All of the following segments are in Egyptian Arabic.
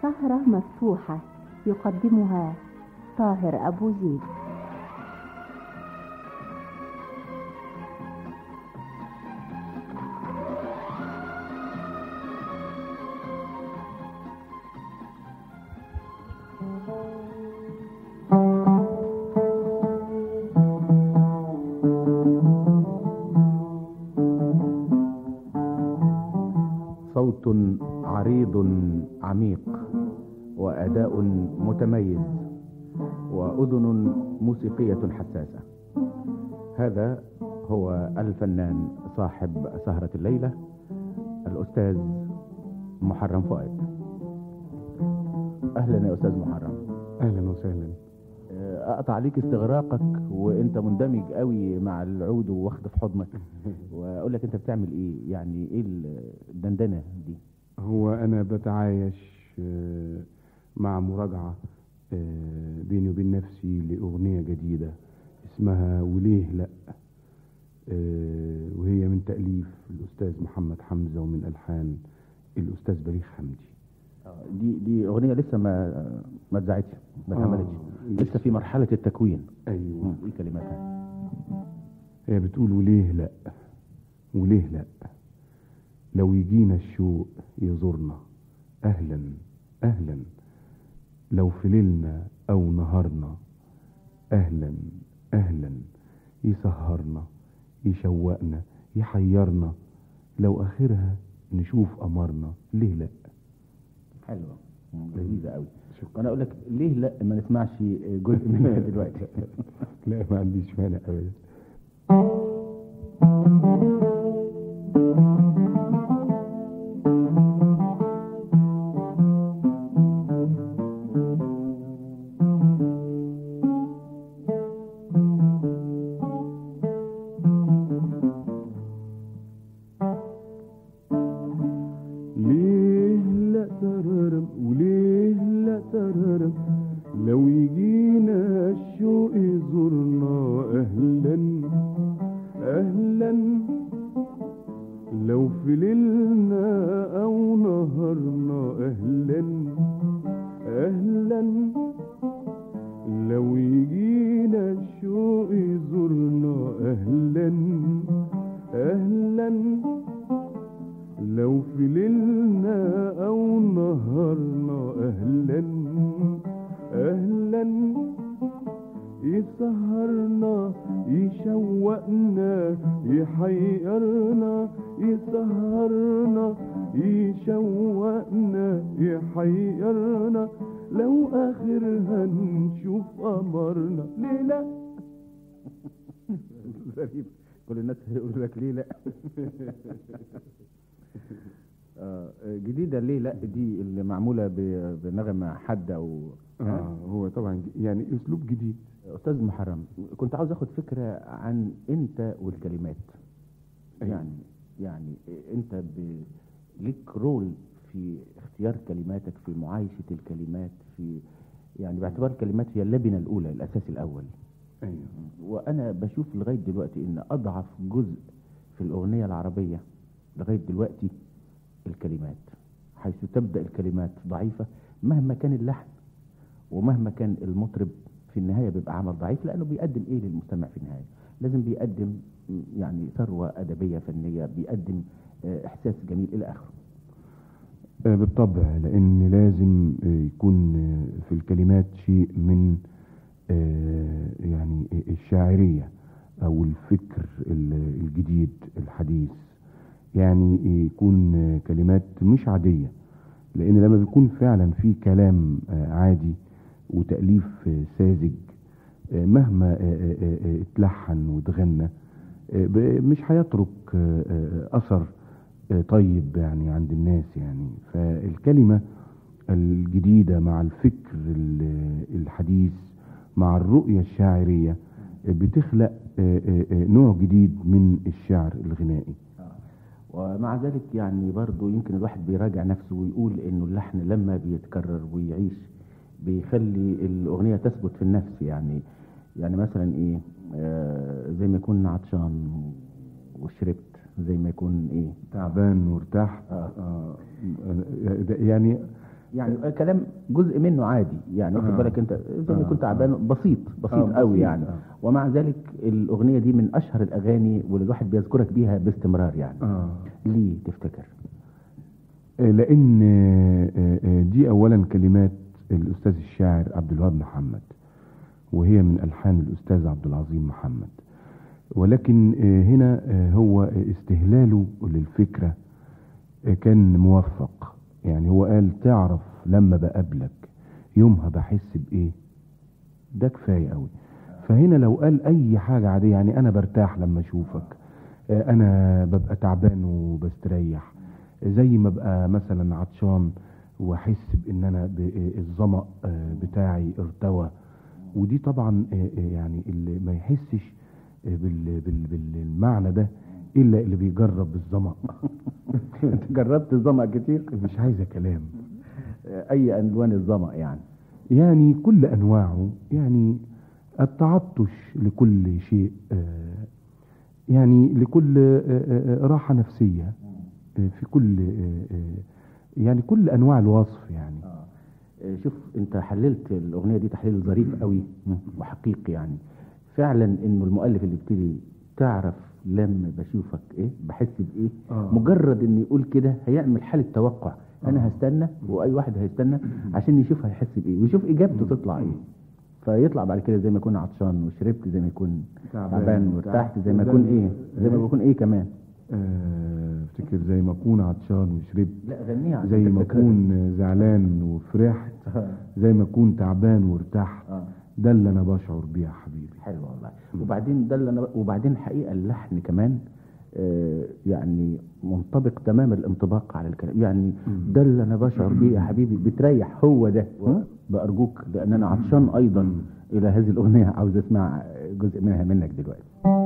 سهرة مفتوحة يقدمها طاهر أبو زيد صوت عريض عميق واداء متميز واذن موسيقيه حساسه هذا هو الفنان صاحب سهره الليله الاستاذ محرم فؤاد اهلا يا استاذ محرم اهلا وسهلا اقطع عليك استغراقك وانت مندمج قوي مع العود واخده في حضنك واقول لك انت بتعمل ايه يعني ايه الدندنه دي هو انا بتعايش آه، مع مراجعه آه، بيني وبين نفسي لاغنيه جديده اسمها وليه لا آه، وهي من تاليف الاستاذ محمد حمزه ومن الحان الاستاذ بليغ حمدي دي دي اغنيه لسه ما ما اتذاعتش ما اتعملتش لسه في مرحله التكوين ايوه ايه كلماتها هي بتقول وليه لا وليه لا لو يجينا الشوق يزورنا اهلا اهلا لو في ليلنا او نهارنا اهلا اهلا يسهرنا يشوقنا يحيرنا لو اخرها نشوف قمرنا ليه لا حلوه لذيذه قوي وانا اقول لك ليه لا ما نسمعش جزء منها دلوقتي لا ما عنديش مانع ابدا ليه لا تررم وليه لا تررم لو يجينا الشوق يزورنا اهلا اهلا لو في ليلنا او نهارنا اهلا اهلا لو يجينا الشوق يزورنا اهلا اهلا لو في ليلنا او نهارنا اهلا اهلا يسهرنا يشوقنا يحيرنا يسهرنا يشوقنا يحيرنا لو اخرها نشوف قمرنا ليه لا غريب كل الناس هيقولوا لك ليه لا آه، جديده ليه لا دي اللي معموله ب- بنغمه حاده او اه هو طبعا ج- يعني اسلوب جديد استاذ محرم كنت عاوز اخد فكره عن انت والكلمات أيوة. يعني يعني انت ب... ليك رول في اختيار كلماتك في معايشه الكلمات في يعني باعتبار الكلمات هي اللبنه الاولى الاساس الاول ايوه وانا بشوف لغايه دلوقتي ان اضعف جزء في الاغنيه العربيه لغايه دلوقتي الكلمات حيث تبدا الكلمات ضعيفه مهما كان اللحن ومهما كان المطرب في النهايه بيبقى عمل ضعيف لانه بيقدم ايه للمستمع في النهايه لازم بيقدم م، يعني ثروه ادبيه فنيه بيقدم آه، احساس جميل الى اخره آه، بالطبع لان لازم آه، يكون آه، في الكلمات شيء من آه، يعني الشاعريه او الفكر ال- الجديد الحديث يعني يكون آه، كلمات مش عاديه لان لما بيكون فعلا في كلام آه، عادي وتاليف آه، ساذج آه، مهما آه، آه، آه، اتلحن واتغنى آه، ب- مش هيترك آه، آه، اثر آه، طيب يعني عند الناس يعني فالكلمة الجديدة مع الفكر ال- الحديث مع الرؤية الشاعرية آه، بتخلق آه، آه، آه، نوع جديد من الشعر الغنائي ومع ذلك يعني برضو يمكن الواحد بيراجع نفسه ويقول انه اللحن لما بيتكرر ويعيش بيخلي الاغنيه تثبت في النفس يعني يعني مثلا ايه آه زي ما يكون عطشان وشربت زي ما يكون ايه تعبان وارتحت آه. آه، ده- يعني يعني كلام جزء منه عادي يعني واخد آه. بالك انت زي ما آه. كنت تعبان بسيط بسيط آه، قوي بسيط، يعني آه. ومع ذلك الاغنيه دي من اشهر الاغاني واللي الواحد بيذكرك بيها باستمرار يعني آه. ليه تفتكر آه، لان آه، آه، دي اولا كلمات الاستاذ الشاعر عبد الوهاب محمد وهي من الحان الاستاذ عبد العظيم محمد ولكن آه، هنا آه، هو استهلاله للفكره آه، كان موفق يعني هو قال تعرف لما بقابلك يومها بحس بايه ده كفايه قوي فهنا لو قال اي حاجه عاديه يعني انا برتاح لما اشوفك آه، انا ببقى تعبان وبستريح زي ما ابقى مثلا عطشان واحس بان انا ب- آه، الظما آه، بتاعي ارتوى ودي طبعا آه، آه، يعني اللي ما يحسش آه، بال- بال- بالمعنى ده الا اللي بيجرب الظما انت جربت الظما كتير مش عايزه كلام اي الوان الظما يعني يعني كل انواعه يعني التعطش لكل شيء آه، يعني لكل آه، آه، راحه نفسيه آه، في كل آه، آه، يعني كل انواع الوصف يعني آه، شوف انت حللت الاغنيه دي تحليل ظريف قوي وحقيقي يعني فعلا انه المؤلف اللي يبتدي تعرف لما بشوفك ايه بحس بايه آه. مجرد ان يقول كده هيعمل حاله توقع انا هستنى واي واحد هيستنى عشان يشوف هيحس بايه ويشوف اجابته تطلع ايه فيطلع بعد كده زي ما يكون عطشان وشربت زي ما يكون تعبان تعبان وارتحت وارتحت زي ما وده يكون ال- ايه زي ما إيه؟ يكون ايه كمان آه، افتكر زي ما اكون عطشان وشربت لا غنيها عشان زي ما تفتكرها. اكون زعلان وفرحت زي ما اكون تعبان وارتحت آه. ده اللي انا بشعر بيه يا حبيبي حلو والله وبعدين ده اللي انا وبعدين الحقيقه اللحن كمان آه، يعني منطبق تمام الانطباق على الكلام يعني ده اللي انا بشعر بيه يا حبيبي بتريح هو ده بارجوك لان انا عطشان ايضا الى هذه الاغنيه عاوز اسمع جزء منها منك دلوقتي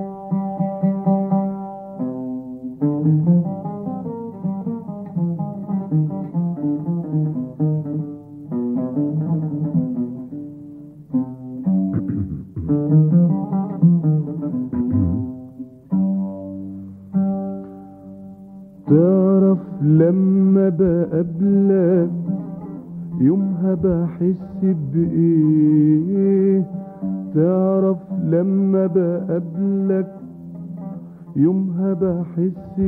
تعرف لما بقابلك يومها بحس بإيه تعرف لما بقابلك يومها بحس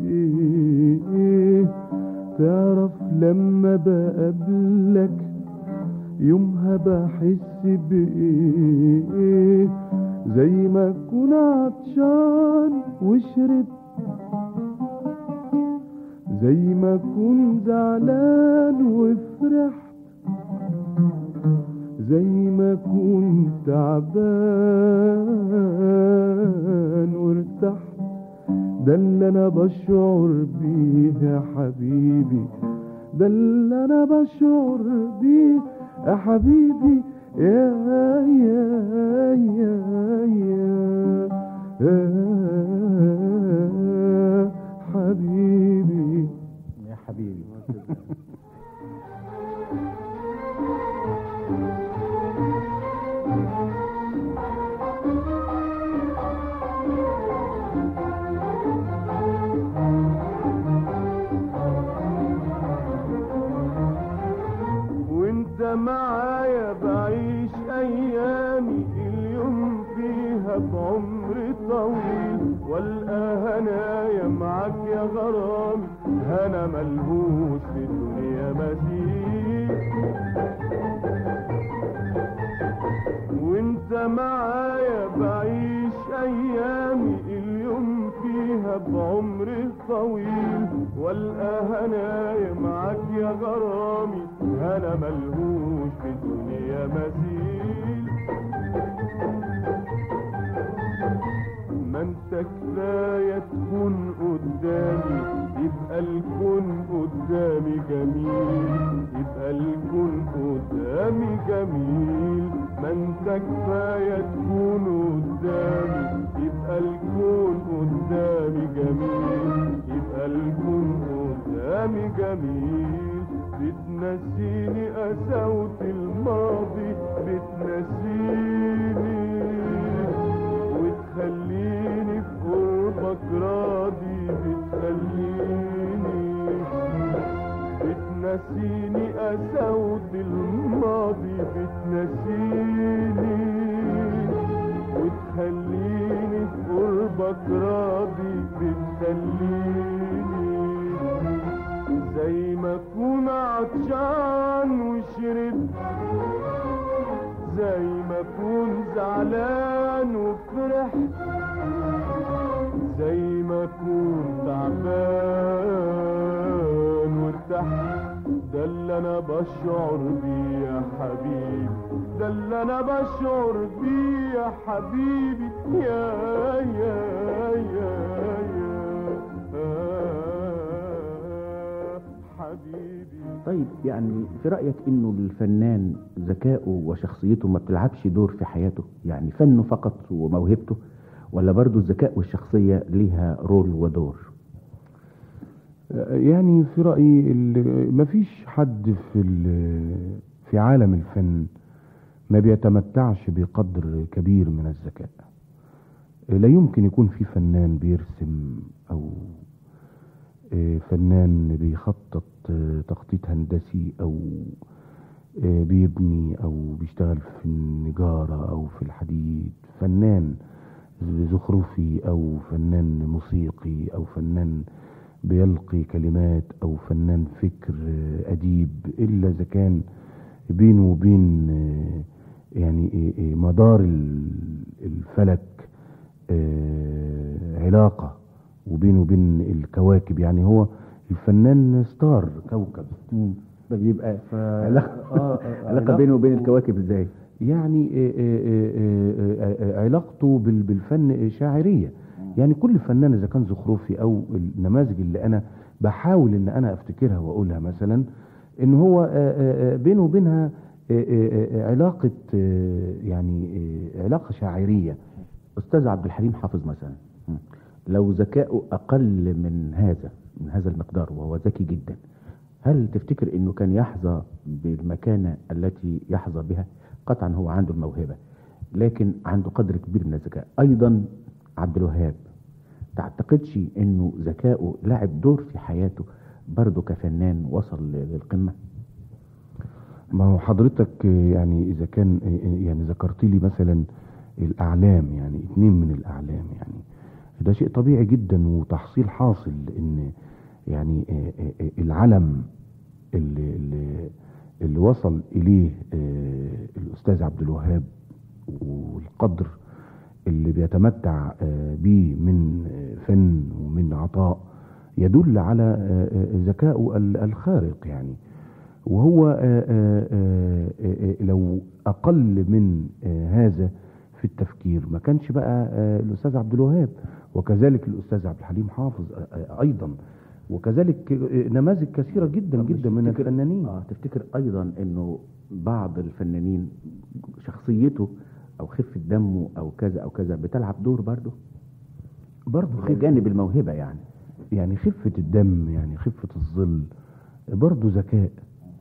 بإيه تعرف لما بقابلك يومها بحس بإيه زي ما أكون عطشان وشربت زي ما أكون زعلان وفرحت زي ما أكون تعبان وارتحت ده اللي أنا بشعر بيه يا حبيبي ده اللي أنا بشعر بيه يا حبيبي يا يا يا يا, يا حبيبي يا حبيبي وانت معايا بعيش ايامي اليوم فيها بعمر طويل والقى هنايا معاك يا غرامي هنا ملهوش في الدنيا مثيل وانت معايا بعيش ايامي اليوم فيها بعمر طويل والقى هنايا معاك يا غرامي هنا ملهوش في الدنيا مثيل ما انت كفايه تكون قدامي يبقى الكون قدامي جميل يبقى الكون قدامي جميل ما انت كفايه تكون قدامي يبقى الكون قدامي جميل يبقى الكون قدامي جميل بتنسيني قساوة الماضي بتنسيني وتخليني في قربك راضي بتخليني بتنسيني أسى انك راضي بتخليني زي ما اكون عطشان وشربت زي ما اكون زعلان وفرحت زي ما اكون تعبان وارتحت ده اللي انا بشعر بيه يا حبيبي ده اللي انا بشعر بيه يا حبيبي يا يا يا يا حبيبي طيب يعني في رأيك انه الفنان ذكائه وشخصيته ما بتلعبش دور في حياته يعني فنه فقط وموهبته ولا برضه الذكاء والشخصية ليها رول ودور يعني في رأيي ال- مفيش حد في ال- في عالم الفن ما بيتمتعش بقدر كبير من الذكاء لا يمكن يكون في فنان بيرسم او آه، فنان بيخطط آه، تخطيط هندسي او آه، بيبني او بيشتغل في النجارة او في الحديد فنان زخرفي او فنان موسيقي او فنان بيلقي كلمات او فنان فكر آه، اديب الا اذا كان بينه وبين آه، يعني آه، آه، مدار ال- الفلك آه، علاقة وبينه وبين الكواكب يعني هو الفنان ستار كوكب ده بيبقى ف... علاقة, آه، آه، علاقة بينه وبين الكواكب ازاي يعني آه، آه، آه، آه، آه، علاقته بال- بالفن شاعرية يعني كل فنان اذا كان زخرفي او النماذج اللي انا بحاول ان انا افتكرها واقولها مثلا ان هو آه، آه، آه، بينه وبينها آه، آه، آه، علاقة آه، يعني آه، علاقة شاعرية استاذ عبد الحليم حافظ مثلا مم. لو ذكائه اقل من هذا من هذا المقدار وهو ذكي جدا هل تفتكر انه كان يحظى بالمكانة التي يحظى بها قطعا هو عنده الموهبة لكن عنده قدر كبير من الذكاء ايضا عبد الوهاب تعتقدش انه ذكائه لعب دور في حياته برضه كفنان وصل للقمة ما هو حضرتك آه، يعني اذا كان آه، آه، يعني ذكرت لي مثلا الاعلام يعني اتنين من الاعلام يعني ده شيء طبيعي جدا وتحصيل حاصل ان يعني آه، آه، آه، العلم اللي, اللي, اللي وصل اليه آه، الاستاذ عبد الوهاب والقدر اللي بيتمتع آه، بيه من آه، فن ومن عطاء يدل على آه، آه، ذكائه ال- الخارق يعني وهو آه، آه، آه، آه، آه، لو اقل من آه، هذا في التفكير ما كانش بقى آه، الاستاذ عبد الوهاب وكذلك الاستاذ عبد الحليم حافظ آه، آه، ايضا وكذلك آه، نماذج كثيره جدا طب مش جدا من تفتكر- الفنانين اه تفتكر ايضا انه بعض الفنانين شخصيته او خفة دمه او كذا او كذا بتلعب دور برضه برضه خفة جانب الموهبة يعني يعني خفة الدم يعني خفة الظل برضه ذكاء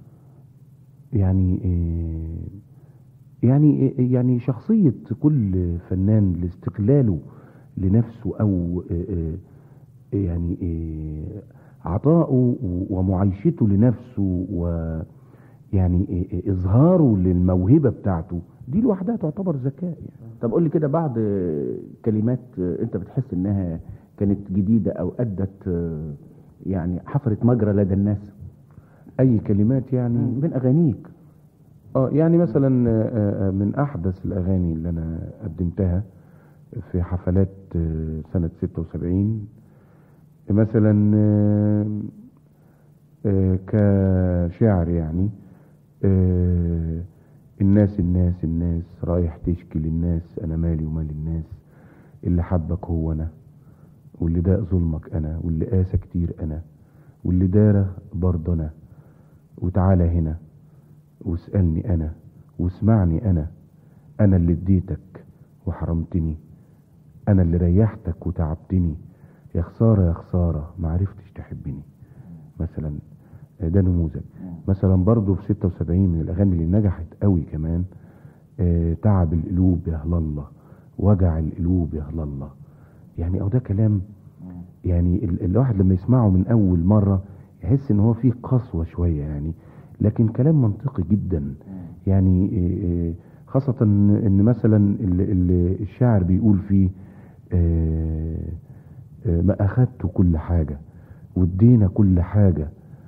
يعني آه، يعني آه، يعني شخصية كل فنان لاستقلاله لنفسه أو آه، آه، يعني آه، عطائه ومعايشته لنفسه ويعني آه، آه، إظهاره للموهبة بتاعته دي لوحدها تعتبر ذكاء يعني. طب قول لي كده بعض آه، كلمات آه، انت بتحس انها كانت جديدة او ادت آه، يعني حفرت مجرى لدى الناس أي كلمات يعني من اغانيك اه يعني مثلا آه، آه، من احدث الاغاني اللي انا قدمتها في حفلات آه، سنة 76 مثلا آه، آه، كشعر يعني آه، الناس الناس الناس رايح تشكي للناس انا مالي ومال الناس اللي حبك هو انا واللي داق ظلمك انا واللي قاسى كتير انا واللي داره برضه انا وتعالى هنا واسألني أنا واسمعني أنا أنا اللي اديتك وحرمتني أنا اللي ريحتك وتعبتني يا خسارة يا خسارة ما عرفتش تحبني مثلا ده نموذج مثلا برضو في 76 من الأغاني اللي نجحت قوي كمان آه، تعب القلوب يا هلا الله وجع القلوب يا هلا الله يعني أو ده كلام يعني ال- الواحد لما يسمعه من أول مرة يحس إن هو فيه قسوة شوية يعني لكن كلام منطقي جدا يعني إيه إيه خاصة إن إن مثلا ال- ال- الشاعر بيقول فيه آه، آه، ما اخدتوا كل حاجة وادينا كل حاجة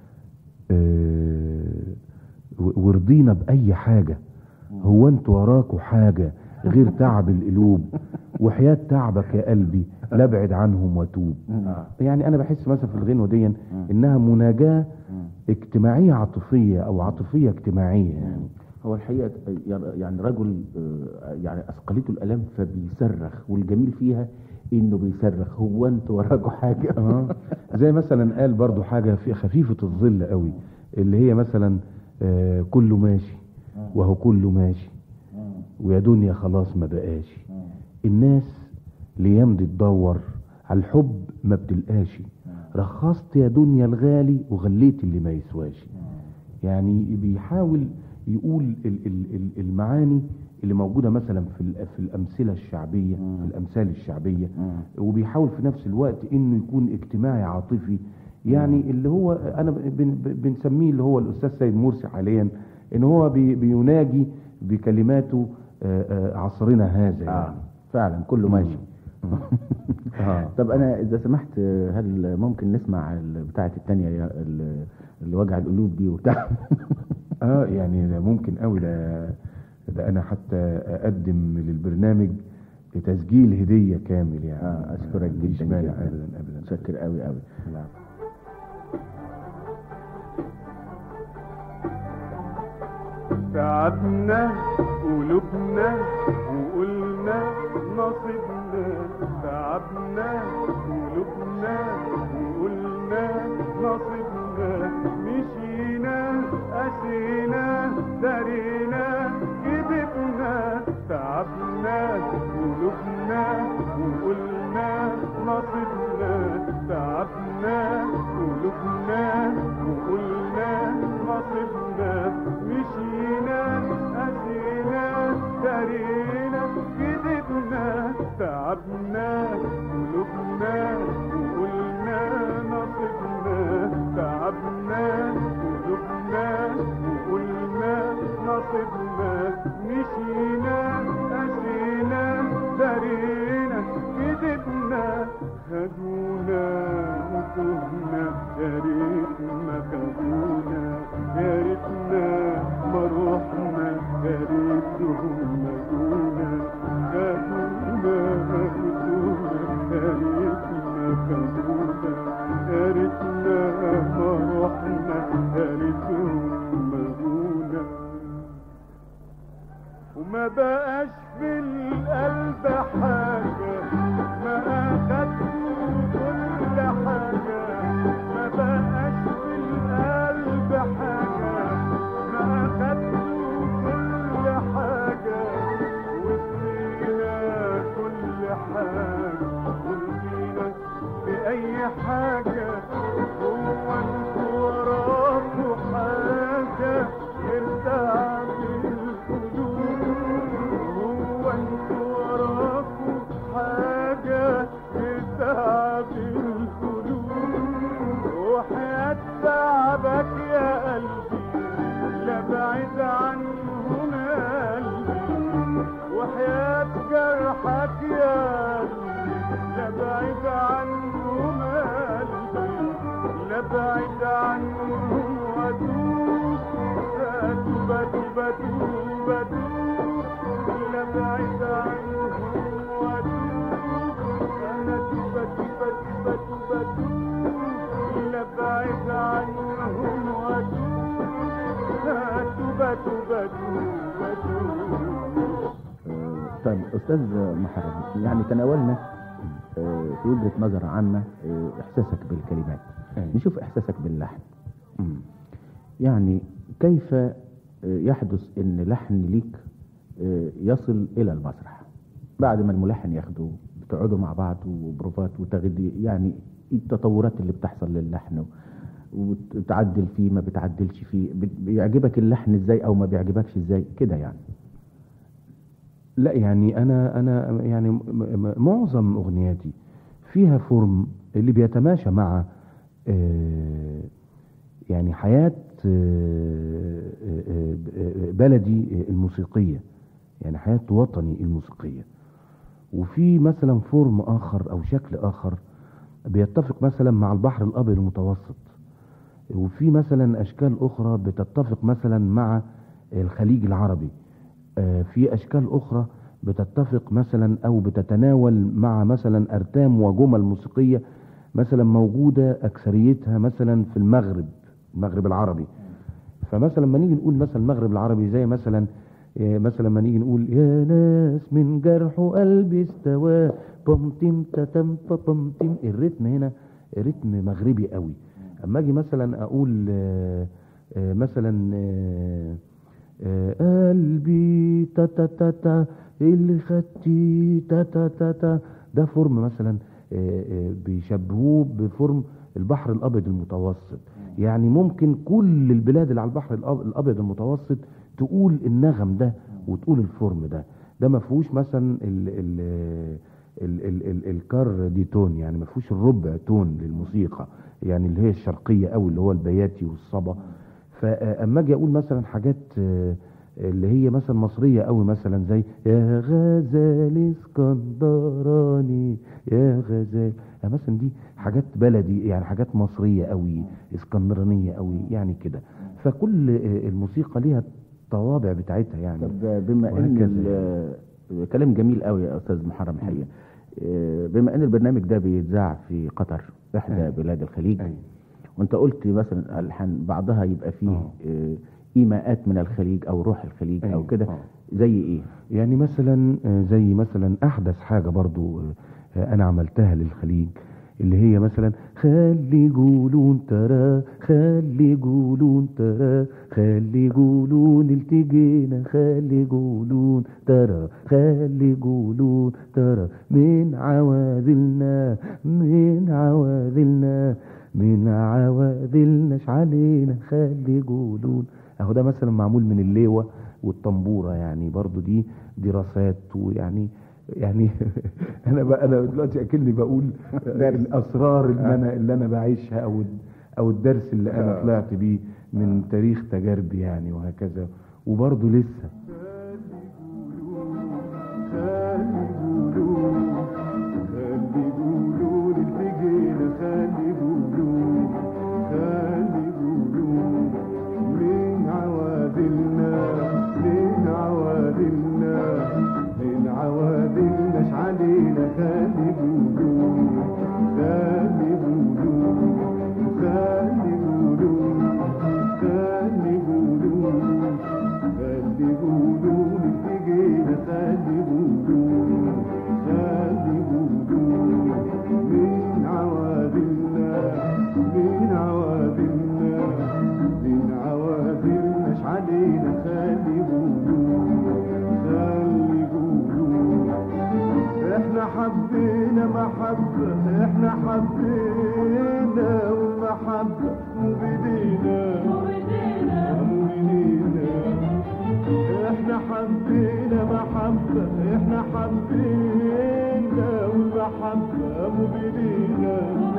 آه، و- ورضينا بأي حاجة هو انتوا وراكوا حاجة غير تعب القلوب وحياة تعبك يا قلبي لا ابعد عنهم واتوب آه. يعني انا بحس مثلا في الغنوة دي انها مناجاة اجتماعية عاطفية او عاطفية اجتماعية يعني هو الحقيقة يعني رجل آه، يعني أثقلته الألم فبيصرخ والجميل فيها إنه بيصرخ هو أنتوا وراكوا حاجة اه زي مثلا قال برضو حاجة في خفيفة الظل قوي اللي هي مثلا آه كله ماشي وهو كله ماشي ويا دنيا خلاص ما بقاش الناس ليام دي تدور على الحب ما بتلقاش رخصت يا دنيا الغالي وغليت اللي ما يسواش يعني بيحاول يقول ال- ال- ال- المعاني اللي موجودة مثلا في ال- في الأمثلة الشعبية في الأمثال الشعبية وبيحاول في نفس الوقت إنه يكون اجتماعي عاطفي يعني اللي هو أنا بن- بن- بنسميه اللي هو الأستاذ سيد مرسي حاليا إن هو بي- بيناجي بكلماته آه، آه، عصرنا هذا آه. يعني فعلا كله ماشي آه. طب أنا إذا سمحت آه، هل ممكن نسمع ال- بتاعة التانية يا- ال- اللي وجع القلوب دي وبتاع اه يعني ده ممكن قوي ده ده انا حتى اقدم للبرنامج تسجيل هديه كامل يعني آه أشكرك مفيش جدا مانع جدا ابدا ابدا متشكر قوي قوي تعبنا قلوبنا وقلنا نصيبنا تعبنا قلوبنا وقلنا نصيبنا مشينا قسينا درينا كذبنا تعبنا قلوبنا وقلنا نصيبنا تعبنا قلوبنا وقلنا نصيبنا مشينا قسينا درينا كذبنا تعبنا قلوبنا وقلنا نصيبنا تعبنا قلوبنا وقلنا نصيبنا مشينا قسينا درينا كذبنا خدونا وتهنا يا ريتنا خدونا يا ريتنا ما روحنا يا ريتهم مدونا خدونا وتهنا يا ريتنا خدونا يا ريتنا ما روحنا يا ريتهم مدونا وما بقاش في القلب حاجة ما أخدتوا كل حاجة ما بقاش في القلب حاجة ما أخدتوا كل حاجة وادينا كل حاجة وادينا بأي حاجة هو انتوا وراكوا حاجة ارتاح القلوب هو انتوا وراكوا حاجة ارتاح القلوب وحياة تعبك يا قلبي لا بعيد عنهم يا قلبي وحياة جرحك يا قلبي لا بعيد عنهم يا قلبي لا بعيد عنهم وادوب اتوب اتوب اتوب اتوب لا بعيد عنهم وادوب انا اتوب اتوب اتوب اتوب اتوب لا بعيد عنهم وادوب اتوب اتوب اتوب اتوب آه، طيب أستاذ محرم يعني تناولنا آه، في وجهة نظر عامة آه، إحساسك بالكلمات أيوة. نشوف إحساسك باللحن مم. يعني كيف آه، يحدث ان لحن ليك آه، يصل الى المسرح بعد ما الملحن ياخده بتقعدوا مع بعض وبروفات وتغذي يعني التطورات اللي بتحصل للحن وتعدل فيه ما بتعدلش فيه بت- بيعجبك اللحن ازاي او ما بيعجبكش ازاي كده يعني لا يعني انا انا يعني م- م- معظم اغنياتي فيها فورم اللي بيتماشى مع آه، يعني حياة آه، آه، آه، بلدي الموسيقية يعني حياة وطني الموسيقية وفي مثلا فورم اخر او شكل اخر بيتفق مثلا مع البحر الابيض المتوسط وفي مثلا اشكال اخرى بتتفق مثلا مع الخليج العربي آه، في اشكال اخرى بتتفق مثلا او بتتناول مع مثلا ارتام وجمل موسيقيه مثلا موجوده اكثريتها مثلا في المغرب المغرب العربي فمثلا لما نيجي نقول مثلا المغرب العربي زي مثلا آه، مثلا لما نيجي نقول يا ناس من جرح قلبي استوى بمتم تتم بمتم الريتم هنا رتم مغربي قوي اما اجي مثلا اقول آه، آه، مثلا آه، آه، قلبي تا تا تا تا اللي خدتي تا تا تا تا ده فورم مثلا آه، آه، بيشبهوه بفورم البحر الابيض المتوسط يعني ممكن كل البلاد اللي على البحر الأب- الابيض المتوسط تقول النغم ده وتقول الفورم ده ده ما فيهوش مثلا ال ال ال ال ال الكار دي تون يعني ما فيهوش الربع تون للموسيقى يعني اللي هي الشرقيه قوي اللي هو البياتي والصبا فاما اجي اقول مثلا حاجات آه، اللي هي مثلا مصريه قوي مثلا زي يا غزال اسكندراني يا غزال يعني مثلا دي حاجات بلدي يعني حاجات مصريه قوي اسكندرانيه قوي يعني كده فكل آه، الموسيقى ليها الطوابع بتاعتها يعني طب بما ان وهكذا ال- كلام جميل قوي يا استاذ محرم الحقيقه آه، بما ان البرنامج ده بيتذاع في قطر احدى أيوة. بلاد الخليج أيوة. وانت قلت مثلا الحان بعضها يبقى فيه آه. آه، ايماءات من الخليج او روح الخليج او أيوة. كده آه. زي ايه يعني مثلا آه، زي مثلا احدث حاجه برضو آه، آه، انا عملتها للخليج اللي هي مثلا خلي جولون ترى خلي جولون ترى خلي جولون التجينا خلي جولون ترى خلي جولون ترى من عواذلنا من عواذلنا من عواذلناش علينا خلي جولون اهو ده مثلا معمول من الليوه والطنبوره يعني برضو دي دراسات ويعني يعني انا بقى انا دلوقتي اكني بقول الاسرار اللي انا اللي انا بعيشها او او الدرس اللي انا طلعت بيه من تاريخ تجاربي يعني وهكذا وبرضو لسه خلي قولون خلي قولون التجينا خلي قولون خلي قولون من عوادلنا من عوادلنا من عوادلناش علينا خلي قولون خلي قولون خلي قولون خلي قولون خلي قولون التجينا خلي قولون خلي قولون من عوادلنا من عوادلنا من عوادلناش علينا خلي قولون خلي قولون احنا حبينا محبة احنا حبينا والمحبة مبيدينا مبيدينا احنا حبينا محبة احنا حبينا والمحبة مبيدينا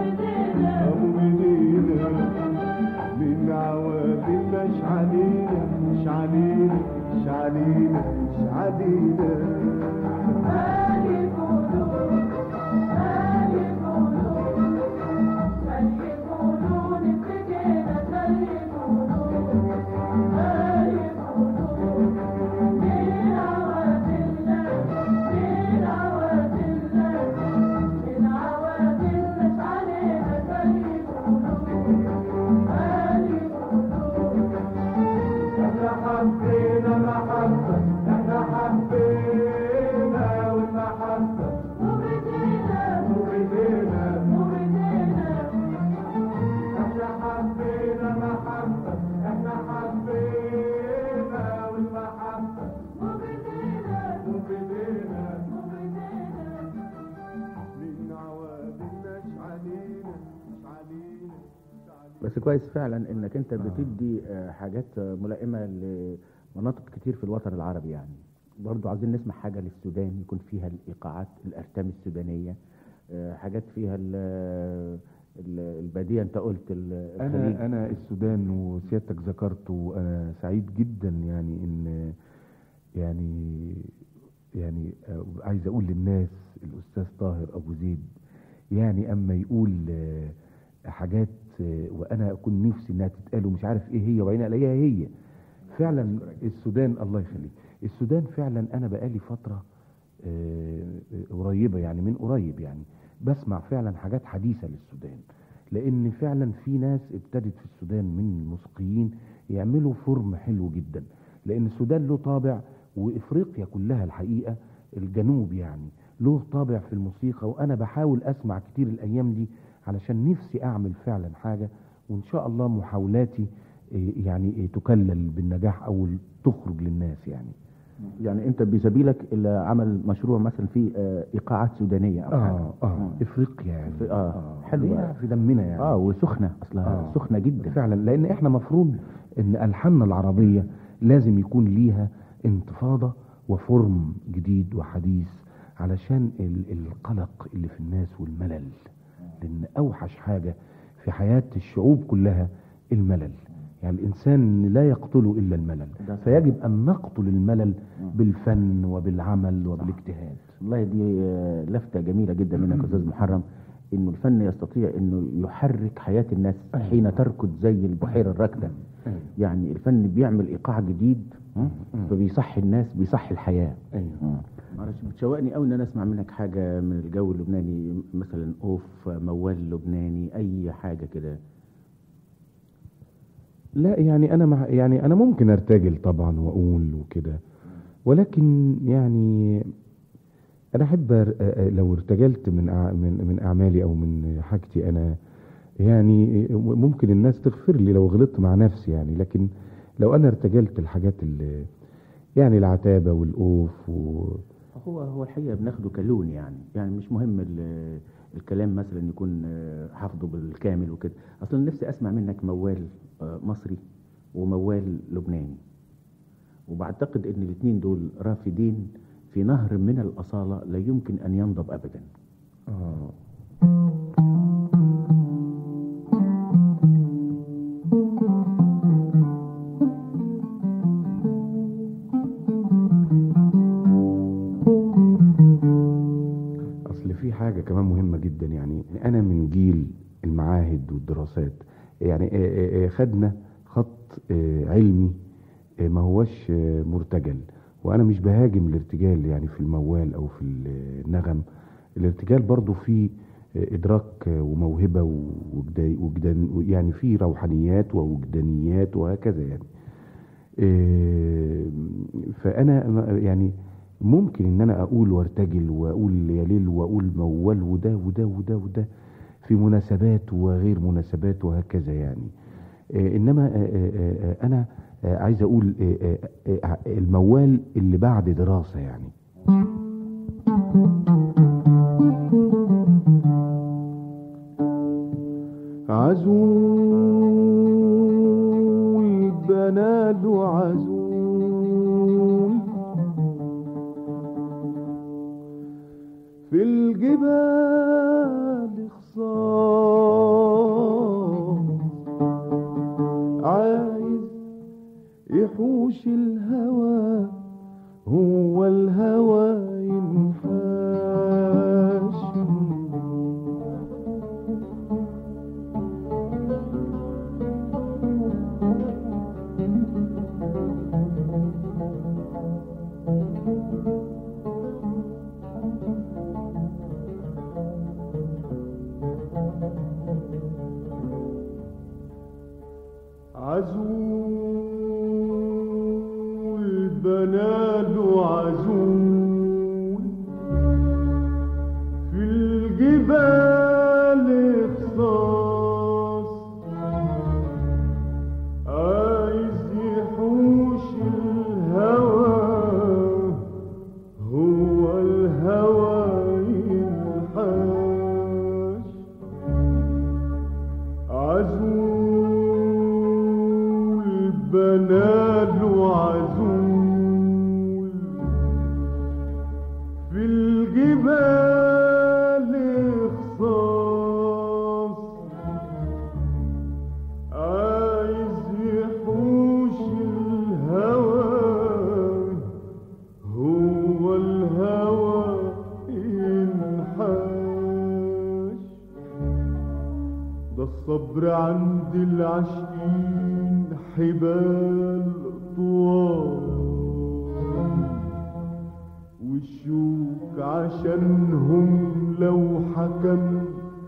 مبيدينا من عوادلنا مش علينا مش علينا مش علينا مش علينا احنا حبينا محبة احنا حبينا والمحبة مبيدينا احنا حبينا محبة احنا حبينا والمحبة مبيدينا من عوادلنا مش علينا مش علينا مش علينا بس كويس فعلا انك انت بتدي آه، حاجات آه، ملائمه لمناطق كتير في الوطن العربي يعني برضو عايزين نسمع حاجه للسودان يكون فيها الايقاعات الارتام السودانيه آه، حاجات فيها ال- ال- الباديه انت قلت ال- الخليج انا انا السودان وسيادتك ذكرته وانا سعيد جدا يعني ان يعني يعني آه، عايز اقول للناس الاستاذ طاهر ابو زيد يعني اما يقول آه، حاجات آه، وانا اكون نفسي انها تتقال ومش عارف ايه هي وبعدين الاقيها هي فعلا السودان الله يخليك السودان فعلا انا بقالي فتره آه، آه، قريبه يعني من قريب يعني بسمع فعلا حاجات حديثه للسودان لان فعلا في ناس ابتدت في السودان من الموسيقيين يعملوا فورم حلو جدا لان السودان له طابع وافريقيا كلها الحقيقه الجنوب يعني له طابع في الموسيقى وانا بحاول اسمع كتير الايام دي علشان نفسي اعمل فعلا حاجه وان شاء الله محاولاتي إيه، يعني إيه، تكلل بالنجاح او تخرج للناس يعني يعني انت بسبيلك الى عمل مشروع مثلا فيه آه، ايقاعات سودانيه او حاجه اه اه افريقيا يعني في- آه، حلو. هي في دمنا يعني اه وسخنه اصلها آه. سخنه جدا فعلا لان احنا مفروض ان الحاننا العربيه لازم يكون ليها انتفاضه وفورم جديد وحديث علشان ال- القلق اللي في الناس والملل لان اوحش حاجه في حياه الشعوب كلها الملل يعني الانسان لا يقتله الا الملل ده صحيح. فيجب ان نقتل الملل بالفن وبالعمل وبالاجتهاد والله دي آه، لفتة جميلة جدا منك يا أستاذ محرم إنه الفن يستطيع إنه يحرك حياة الناس حين تركض زي البحيرة الراكدة يعني الفن بيعمل إيقاع جديد ها؟ فبيصحي الناس بيصحي الحياة ايوه معلش بتشوقني قوي إن أنا أسمع منك حاجة من الجو اللبناني مثلا أوف موال لبناني أي حاجة كده لا يعني انا مع يعني انا ممكن ارتجل طبعا واقول وكده ولكن يعني انا احب أر- أ- أ- لو ارتجلت من أع- من من اعمالي او من حاجتي انا يعني ممكن الناس تغفر لي لو غلطت مع نفسي يعني لكن لو انا ارتجلت الحاجات اللي يعني العتابه والاوف و هو هو الحقيقة بناخده كلون يعني يعني مش مهم ال- الكلام مثلا يكون آه، حافظه بالكامل وكده أصلا نفسي أسمع منك موال آه، مصري وموال لبناني وبعتقد إن الاثنين دول رافدين في نهر من الأصالة لا يمكن أن ينضب أبدا آه. اصل في حاجه كمان مهمه جدا يعني انا من جيل المعاهد والدراسات يعني آه، آه، آه، خدنا خط آه، علمي آه، ما هوش آه، مرتجل وانا مش بهاجم الارتجال يعني في الموال او في النغم الارتجال برضو فيه آه، ادراك آه، وموهبه وجدا- وجدان يعني فيه روحانيات ووجدانيات وهكذا يعني آه، فانا م- يعني ممكن ان انا اقول وارتجل واقول يا ليل واقول موال وده وده وده وده في مناسبات وغير مناسبات وهكذا يعني آه، انما آه، آه، آه، انا آه، عايز اقول آه، آه، آه، الموال اللي بعد دراسة يعني عزول بنات عزول في الجبال خصام عايز يحوش الهوى هو الهوى ينحاش عزول بنات عزول في الجبال خصاص عايز يحوش الهوى هو الهوى ينحاش عزول بنات عزول في الجبال خصاص ده الصبر عند العاشقين حبال طوال والشوك عشانهم لو حكم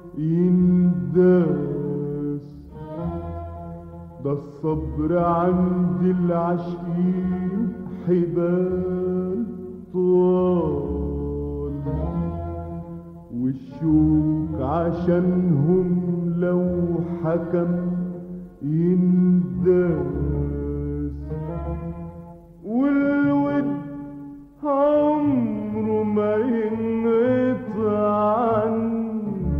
ينداس ده الصبر عند العاشقين حبال طوال والشوك عشانهم لو حكم ينداس والود عمره ما ينقطع عنه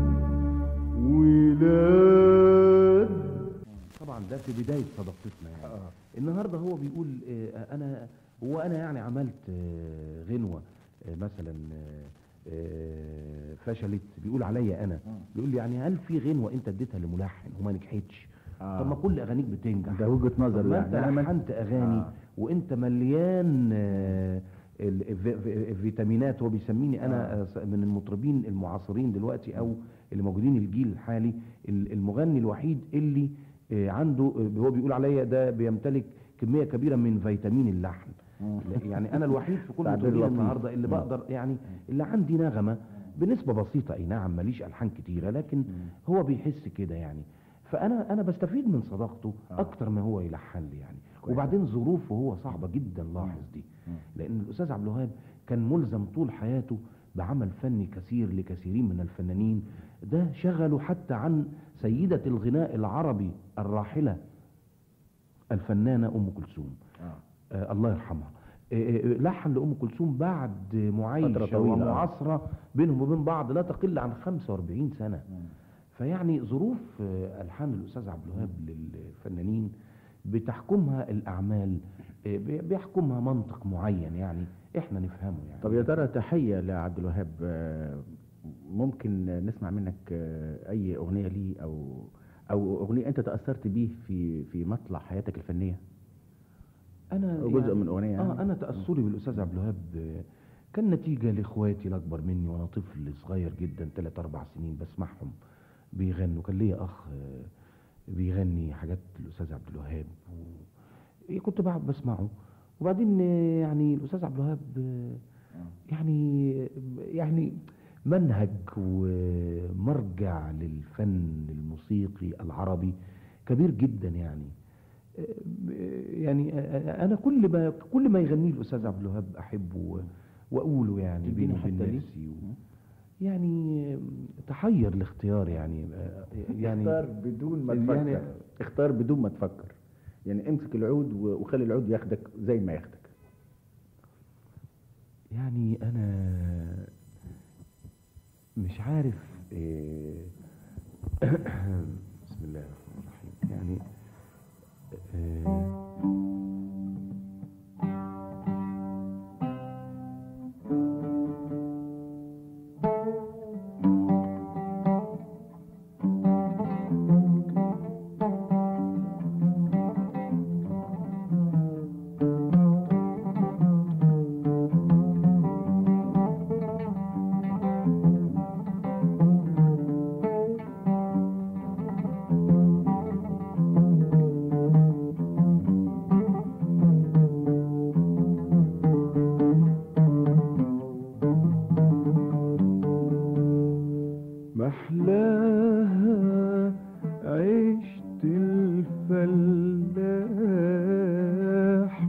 ولاد طبعا ده في بدايه صداقتنا يعني النهارده هو بيقول آه، انا هو انا يعني عملت آه، غنوه آه، مثلا آه، آه، فشلت بيقول عليا انا بيقول لي يعني هل في غنوه انت اديتها لملحن وما نجحتش آه. طب ما كل اغانيك بتنجح ده وجهة نظر طب ما يعني. انت أنا ما- لحنت اغاني آه. وانت مليان آه، ال- الف- الفيتامينات هو بيسميني انا آه، من المطربين المعاصرين دلوقتي او اللي موجودين الجيل الحالي ال- المغني الوحيد اللي آه، عنده آه، هو بيقول عليا ده بيمتلك كميه كبيره من فيتامين اللحن لا، يعني انا الوحيد في كل تعبير المطربين لطيف. النهارده اللي بقدر يعني اللي عندي نغمه بنسبه بسيطه اي نعم ماليش الحان كتيره لكن هو بيحس كده يعني فانا انا بستفيد من صداقته اكتر ما هو يلحن لي يعني وبعدين ظروفه هو صعبه جدا لاحظ دي لان الاستاذ عبد الوهاب كان ملزم طول حياته بعمل فني كثير لكثيرين من الفنانين ده شغله حتى عن سيده الغناء العربي الراحله الفنانه ام كلثوم آه الله يرحمها آه، آه، لحن لأم كلثوم بعد فترة معايشة طويلة. ومعاصرة بينهم وبين بعض لا تقل عن 45 سنة فيعني ظروف آه، ألحان الأستاذ عبد الوهاب للفنانين بتحكمها الأعمال آه، بي- بيحكمها منطق معين يعني إحنا نفهمه يعني طب يا ترى تحية لعبد الوهاب آه، ممكن نسمع منك آه، أي أغنية ليه أو أو أغنية أنت تأثرت بيه في في مطلع حياتك الفنية أنا أو جزء من أغنية يعني. اه انا تاثري بالاستاذ عبد الوهاب آه، كان نتيجه لاخواتي الاكبر مني وانا طفل صغير جدا ثلاث اربع سنين بسمعهم بيغنوا كان ليا اخ آه، بيغني حاجات الاستاذ عبد الوهاب و... كنت بقعد بسمعه وبعدين آه، يعني الاستاذ عبد الوهاب آه، يعني يعني منهج ومرجع للفن الموسيقي العربي كبير جدا يعني يعني انا كل ما كل ما يغنيه الاستاذ عبد الوهاب احبه و- واقوله يعني تديني بيني وبين حتة ليه؟ نفسي و... يعني تحير الاختيار يعني يعني اختار بدون ما تفكر يعني- يعني اختار بدون ما تفكر يعني امسك العود و- وخلي العود ياخدك زي ما ياخدك يعني انا مش عارف إيه بسم الله الرحمن الرحيم يعني إيه محلاها عشت الفلاح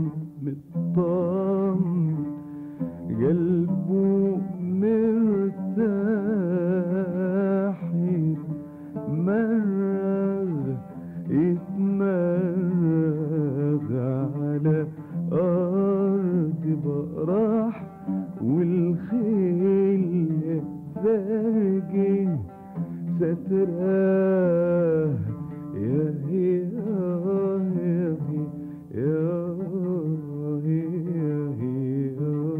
مطمن قلبه مرتاح يتمرغ يتمرغ على أرض براح والخيل زرقي ستراه يا هي يا هي يا هي يا هي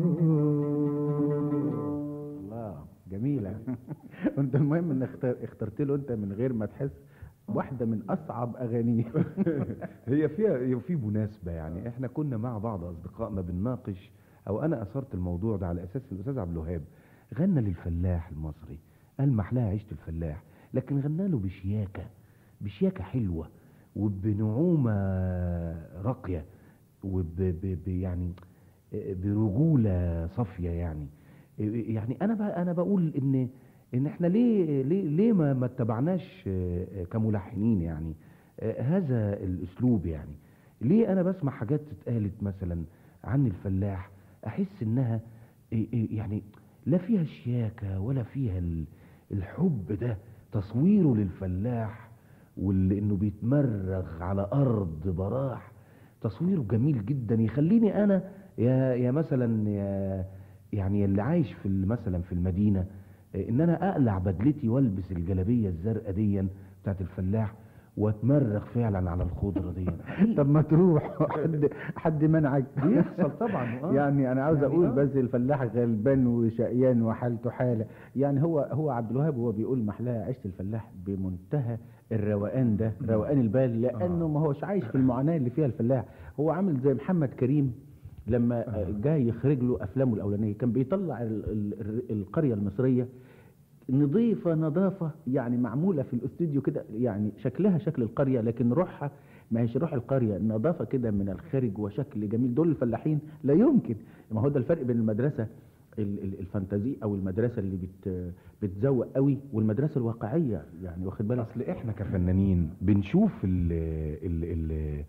الله جميلة وانت المهم ان اختار اخترت له انت من غير ما تحس واحدة من اصعب اغانيه هي فيها هي في مناسبة يعني احنا كنا مع بعض اصدقائنا بنناقش او انا اثرت الموضوع ده على اساس الاستاذ عبد الوهاب غنى للفلاح المصري قال محلاها عيشة الفلاح لكن غنى له بشياكه بشياكه حلوه وبنعومه راقيه وب ب- ب- يعني برجوله صافيه يعني يعني انا بقى انا بقول ان ان احنا ليه ليه ليه ما ما اتبعناش آه، كملحنين يعني آه، هذا الاسلوب يعني ليه انا بسمع حاجات اتقالت مثلا عن الفلاح احس انها إيه إيه يعني لا فيها الشياكه ولا فيها ال- الحب ده تصويره للفلاح وانه بيتمرغ على ارض براح تصويره جميل جدا يخليني انا يا يا مثلا يا يعني اللي عايش في ال- مثلا في المدينه إيه، ان انا اقلع بدلتي والبس الجلابيه الزرقاء دي بتاعت الفلاح واتمرغ فعلا على الخضره دي طب ما تروح حد حد منعك بيحصل طبعا آه. يعني انا عاوز يعني اقول آه. بس الفلاح غلبان وشقيان وحالته حاله يعني هو هو عبد الوهاب هو بيقول محلاها عيشه الفلاح بمنتهى الروقان ده روقان البال لانه ما هوش عايش في المعاناه اللي فيها الفلاح هو عامل زي محمد كريم لما جاي يخرج له افلامه الاولانيه كان بيطلع ال ال ال القريه المصريه نظيفه نظافه يعني معموله في الاستوديو كده يعني شكلها شكل القريه لكن روحها ما هيش روح القريه نظافه كده من الخارج وشكل جميل دول الفلاحين لا يمكن ما هو ده الفرق بين المدرسه ال- ال- الفانتازي او المدرسه اللي بت بتزوق قوي والمدرسه الواقعيه يعني واخد بالك اصل احنا كفنانين بنشوف ال ال ال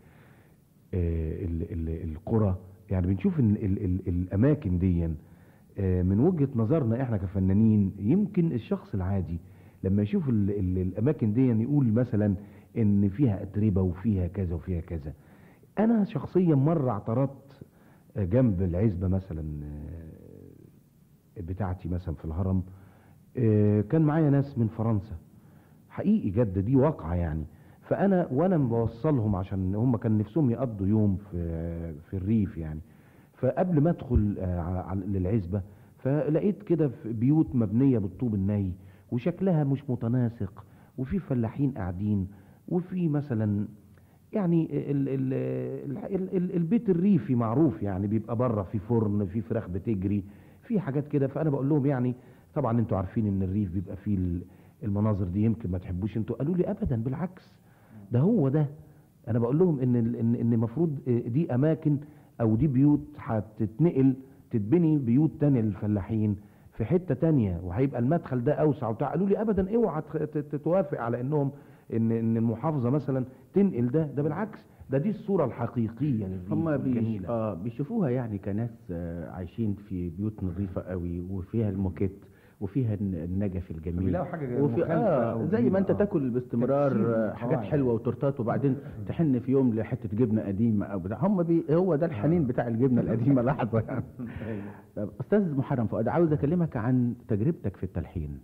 ال ال القرى يعني بنشوف ال ال ال الاماكن دي آه، من وجهة نظرنا احنا كفنانين يمكن الشخص العادي لما يشوف ال ال الاماكن دي يقول مثلا ان فيها اتربه وفيها كذا وفيها كذا انا شخصيا مره اعترضت آه، جنب العزبه مثلا آه، بتاعتي مثلا في الهرم آه، كان معايا ناس من فرنسا حقيقي جد دي واقعه يعني فانا وانا بوصلهم عشان هم كان نفسهم يقضوا يوم في في الريف يعني فقبل ما ادخل آه، ع- ع- للعزبه فلقيت كده في بيوت مبنيه بالطوب الني وشكلها مش متناسق وفي فلاحين قاعدين وفي مثلا يعني ال ال ال ال البيت الريفي معروف يعني بيبقى بره في فرن في فراخ بتجري في حاجات كده فانا بقول لهم يعني طبعا انتوا عارفين ان الريف بيبقى فيه ال- المناظر دي يمكن ما تحبوش انتوا قالوا لي ابدا بالعكس ده هو ده انا بقول لهم ان ال- ان ان المفروض دي اماكن او دي بيوت هتتنقل تتبني بيوت تانية للفلاحين في حتة تانية وهيبقى المدخل ده اوسع وبتاع قالوا لي ابدا اوعى تخ- ت- تتوافق على انهم ان ان المحافظة مثلا تنقل ده ده بالعكس ده دي الصورة الحقيقية للريف هم بيش... الجميلة. آه بيشوفوها يعني كناس آه عايشين في بيوت نظيفة قوي وفيها الموكيت وفيها الن- النجف الجميل بيلاقوا حاجة وفي مخالفة آه أو زي ما انت جديدة، آه. تاكل باستمرار تكسير آه حاجات القواعد. حلوة وتورتات وبعدين تحن في يوم لحتة جبنة قديمة او بتاع هم بي... هو ده الحنين بتاع الجبنة القديمة لحظة يعني طب استاذ محرم فؤاد عاوز اكلمك عن تجربتك في التلحين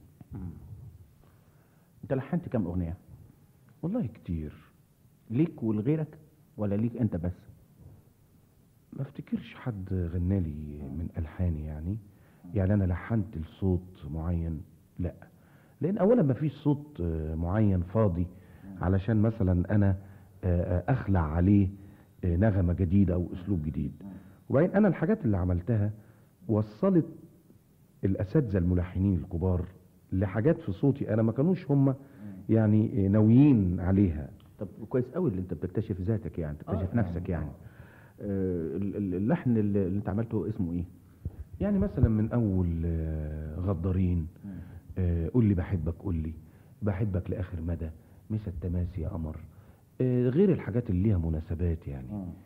انت لحنت كام اغنية والله كتير ليك ولغيرك ولا ليك انت بس ما افتكرش حد غنالي من الحاني يعني يعني انا لحنت لصوت معين لا لان اولا ما فيش صوت آه، معين فاضي علشان مثلا انا آه، آه، اخلع عليه آه، نغمة جديدة او اسلوب جديد وبعدين انا الحاجات اللي عملتها وصلت الاساتذة الملحنين الكبار لحاجات في صوتي انا ما كانوش هم يعني آه، ناويين عليها طب كويس قوي اللي انت بتكتشف ذاتك يعني تكتشف نفسك يعني آه ال- ال- اللحن اللي اللي انت عملته اسمه ايه يعني مثلا من اول آه، غدارين آه، قول لي بحبك قول لي بحبك لاخر مدى مسا التماسي يا قمر آه، غير الحاجات اللي ليها مناسبات يعني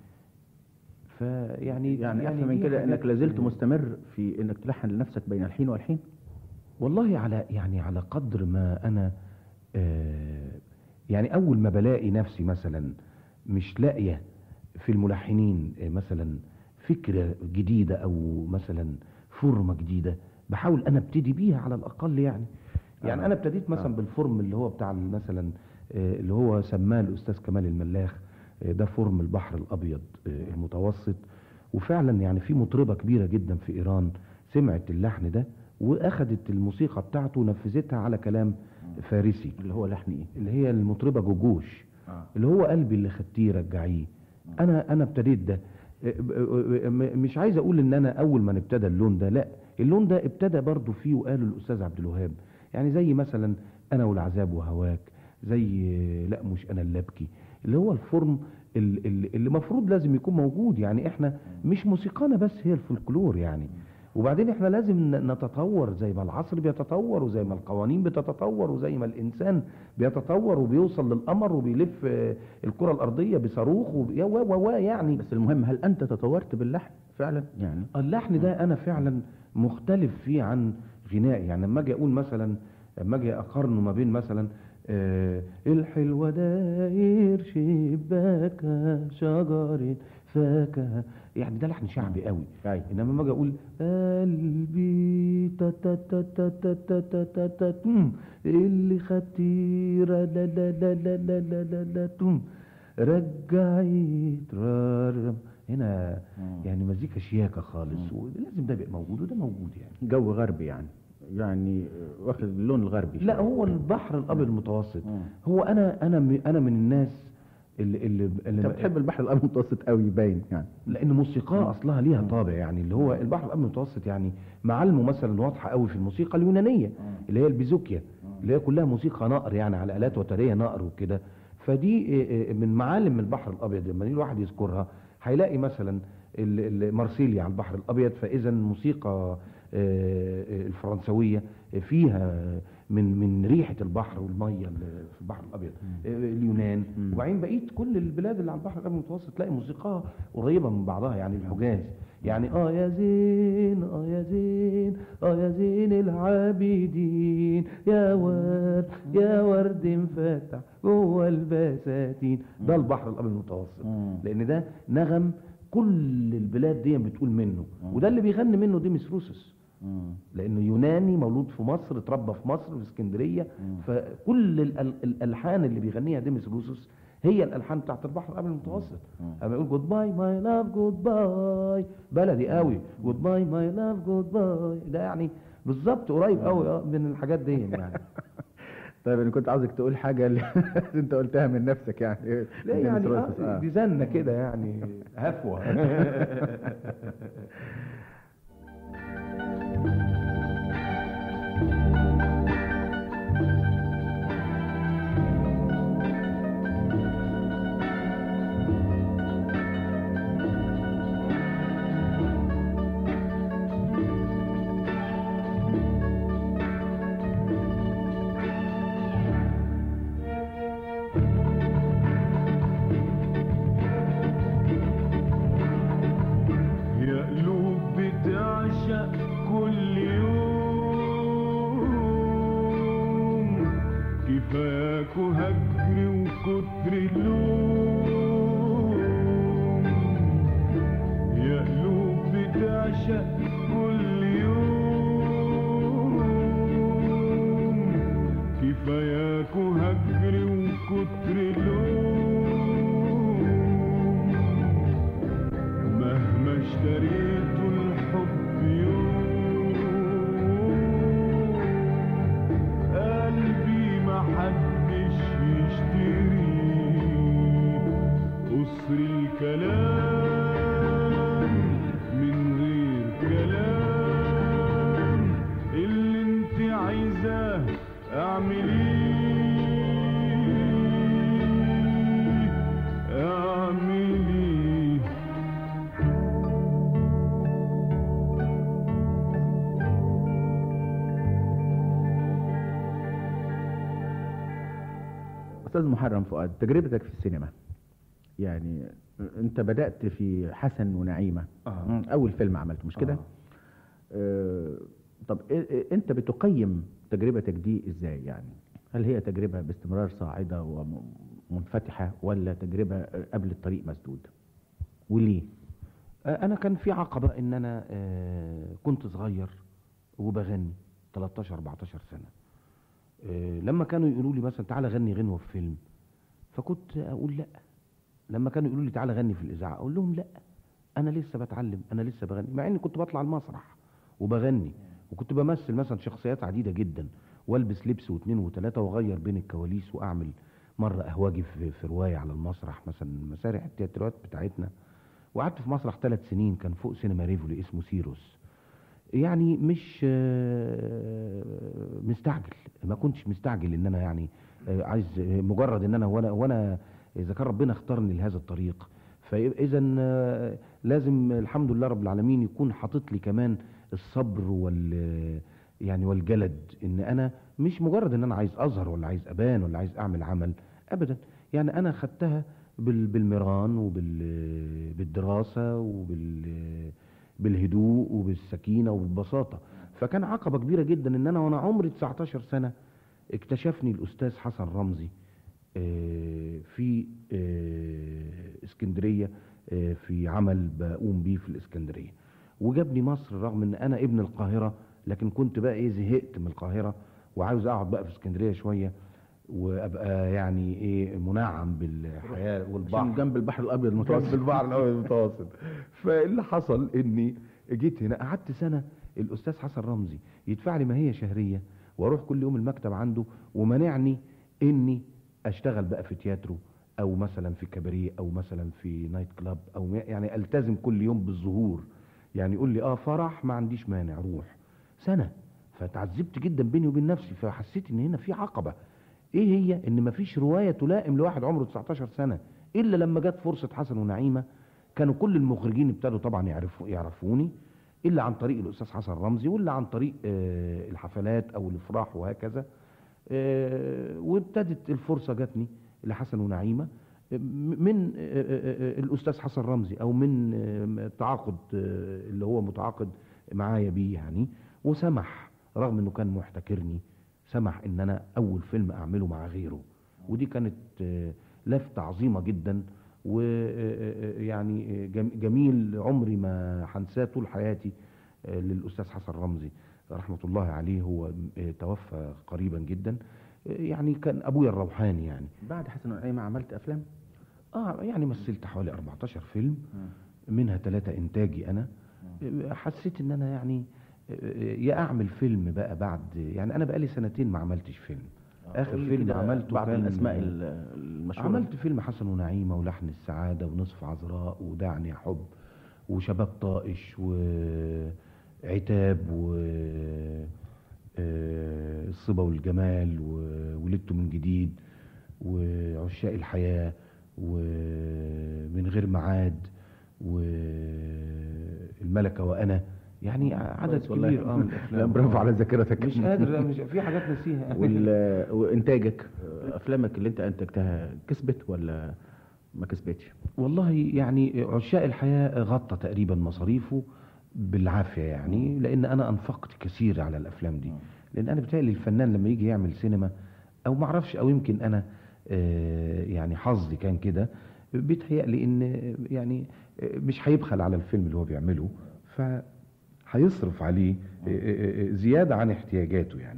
فيعني يعني افهم من دي كده انك حاجات، لازلت آه، مستمر في انك تلحن لنفسك بين الحين والحين والله على يعني على قدر ما انا آه، يعني اول ما بلاقي نفسي مثلا مش لاقيه في الملحنين آه، مثلا فكره جديده او مثلا فورمه جديده بحاول انا ابتدي بيها على الاقل يعني يعني آه. انا ابتديت مثلا آه. بالفورم اللي هو بتاع مثلا آه، اللي هو سماه الاستاذ كمال الملاخ آه، ده فورم البحر الابيض آه، المتوسط وفعلا يعني في مطربه كبيره جدا في ايران سمعت اللحن ده واخدت الموسيقى بتاعته ونفذتها على كلام فارسي اللي هو لحن ايه اللي هي المطربه جوجوش آه. اللي هو قلبي اللي خدتيه رجعيه انا انا ابتديت ده اه، اه، اه، م- مش عايز اقول ان انا اول ما ابتدى اللون ده لا اللون ده ابتدى برضو فيه وقاله الاستاذ عبد الوهاب يعني زي مثلا انا والعذاب وهواك زي لا مش انا اللي ابكي اللي هو الفورم ال- ال- اللي المفروض لازم يكون موجود يعني احنا مش موسيقانا بس هي الفولكلور يعني وبعدين احنا لازم ن- نتطور زي ما العصر بيتطور وزي ما القوانين بتتطور وزي ما الانسان بيتطور وبيوصل للقمر وبيلف آه، الكره الارضيه بصاروخ وب- يا و و و يعني بس المهم هل انت تطورت باللحن فعلا يعني اللحن ده انا فعلا مختلف فيه عن غنائي يعني لما اجي اقول مثلا لما اجي اقارنه ما بين مثلا آه الحلوة داير شباكة شجر فاكهة يعني ده لحن شعبي قوي أيوة. انما لما اجي اقول قلبي تا تا تا تا تا تا تا تا تا تم اللي خطيرة لا لا لا لا لا لا لا لا تم رجعت رارم هنا يعني مزيكا شياكة خالص ولازم ده يبقى موجود وده موجود يعني جو غربي يعني يعني آه، واخد اللون الغربي لا شوية. هو البحر الابيض المتوسط مم. هو انا انا م- انا من الناس اللي اللي, اللي انت بتحب البحر الابيض المتوسط قوي باين يعني لان موسيقاه اصلها ليها طابع يعني اللي هو البحر الابيض المتوسط يعني معالمه مثلا واضحه قوي في الموسيقى اليونانيه اللي هي البيزوكيا اللي هي كلها موسيقى نقر يعني على الات وتريه نقر وكده فدي إيه إيه من معالم البحر الابيض لما يجي الواحد يذكرها هيلاقي مثلا ال- ال- مارسيليا على البحر الابيض فاذا الموسيقى آه، آه، الفرنسويه فيها من من ريحه البحر والميه اللي في البحر الابيض آه، اليونان وبعدين بقيه كل البلاد اللي على البحر الابيض المتوسط تلاقي موسيقاها قريبه من بعضها يعني الحجاز يعني اه يا زين اه يا زين اه يا زين العابدين يا ورد يا ورد مفتح جوه البساتين ده البحر الابيض المتوسط مم. لان ده نغم كل البلاد دي بتقول منه وده اللي بيغني منه ديمس روسس لانه يوناني مولود في مصر اتربى في مصر في اسكندريه فكل الأل- الالحان اللي بيغنيها ديمس روسس هي الالحان بتاعت البحر الابيض المتوسط اما يقول جود باي ماي لاف جود باي بلدي قوي جود باي ماي لاف جود باي ده يعني بالظبط قريب قوي اه من الحاجات دي يعني طيب انا كنت عاوزك تقول حاجه اللي انت قلتها من نفسك يعني لا دينيس يعني روسس، آه آه. دي زنه كده يعني هفوه يا قلوب بتعشق كل يوم كفاكوا هجري وكتر اللوم يا قلوب بتعشق كل يوم كفاياكوا هجري وكتر اللوم مهما اشتريتوا الحب يوم قلبي ما حدش يشتريه قصر الكلام من غير كلام اللي انت عايزاه اعمليه اعمليه استاذ محرم فؤاد تجربتك في السينما يعني انت بدات في حسن ونعيمه آه. مم، اول فيلم عملته مش كده آه. آه. طب إيه- إيه- انت بتقيم تجربتك دي ازاي يعني هل هي تجربه باستمرار صاعده ومنفتحه ولا تجربه قبل الطريق مسدود وليه آه، انا كان في عقبه ان انا آه، كنت صغير وبغني 13 14 سنه آه، لما كانوا يقولوا لي مثلا تعالى غني غنوه في فيلم فكنت اقول لا لما كانوا يقولوا لي تعالى غني في الاذاعه اقول لهم لا انا لسه بتعلم انا لسه بغني مع اني كنت بطلع المسرح وبغني وكنت بمثل مثلا شخصيات عديده جدا والبس لبس واثنين وثلاثه واغير بين الكواليس واعمل مره اهواجي في, في روايه على المسرح مثلا مسارح التياترات بتاعتنا وقعدت في مسرح ثلاث سنين كان فوق سينما ريفولي اسمه سيروس يعني مش آه، مستعجل ما كنتش مستعجل ان انا يعني آه، عايز آه، مجرد ان انا وانا وانا اذا كان ربنا اختارني لهذا الطريق فاذا آه، لازم الحمد لله رب العالمين يكون حاطط لي كمان الصبر وال يعني والجلد ان انا مش مجرد ان انا عايز اظهر ولا عايز ابان ولا عايز اعمل عمل ابدا يعني انا خدتها بال- بالمران وبالدراسه وبال بالهدوء وبالسكينه وبالبساطه فكان عقبه كبيره جدا ان انا وانا عمري 19 سنه اكتشفني الاستاذ حسن رمزي آه، في آه، اسكندريه آه، في عمل بقوم بيه في الاسكندريه وجابني مصر رغم ان انا ابن القاهره لكن كنت بقى ايه زهقت من القاهره وعاوز اقعد بقى في اسكندريه شويه وابقى يعني ايه منعم بالحياه والبحر عشان جنب البحر الابيض جنب المتوسط البحر الابيض المتوسط فاللي حصل اني جيت هنا قعدت سنه الاستاذ حسن رمزي يدفع لي ما هي شهريه واروح كل يوم المكتب عنده ومنعني اني اشتغل بقى في تياترو او مثلا في كباريه او مثلا في نايت كلاب او يعني التزم كل يوم بالظهور يعني يقول لي اه فرح ما عنديش مانع روح سنه فتعذبت جدا بيني وبين نفسي فحسيت ان هنا في عقبه ايه هي ان مفيش روايه تلائم لواحد عمره 19 سنه الا لما جت فرصه حسن ونعيمه كانوا كل المخرجين ابتدوا طبعا يعرفوا يعرفوني الا عن طريق الاستاذ حسن رمزي ولا عن طريق آه، الحفلات او الافراح وهكذا آه، وابتدت الفرصه جاتني لحسن ونعيمه آه، من آه، آه، آه، الاستاذ حسن رمزي او من آه، تعاقد آه، اللي هو متعاقد معايا بيه يعني وسمح رغم انه كان محتكرني سمح ان انا اول فيلم اعمله مع غيره ودي كانت آه، لفتة عظيمة جدا ويعني جميل عمري ما هنساه طول حياتي آه، للاستاذ حسن رمزي رحمة الله عليه هو آه، توفى قريبا جدا آه، يعني كان ابويا الروحاني يعني بعد حسن ونعيمة عملت افلام اه يعني مثلت حوالي 14 فيلم منها ثلاثة انتاجي انا آه، حسيت ان انا يعني آه، يا اعمل فيلم بقى بعد يعني انا بقالي سنتين ما عملتش فيلم اخر قول لي فيلم كده عملته بعض كان الاسماء ال- المشهوره عملت فيلم حسن ونعيمة ولحن السعادة ونصف عذراء ودعني يا حب وشباب طائش وعتاب و آه، الصبا والجمال وولدت من جديد وعشاق الحياة ومن غير معاد والملكة وأنا يعني عدد كويس والله. كبير اه من لا، الافلام برافو على ذاكرتك مش قادر لا، مش في حاجات نسيها وال... وانتاجك افلامك اللي انت انتجتها كسبت ولا ما كسبتش والله يعني عشاق الحياة غطى تقريبا مصاريفه بالعافية يعني لأن أنا أنفقت كثير على الأفلام دي لأن أنا بتهيألي الفنان لما يجي يعمل سينما أو معرفش أو يمكن أنا آه، يعني حظي كان كده بيتهيألي إن آه، يعني آه، مش هيبخل على الفيلم اللي هو بيعمله فهيصرف عليه آه، آه، آه، زيادة عن احتياجاته يعني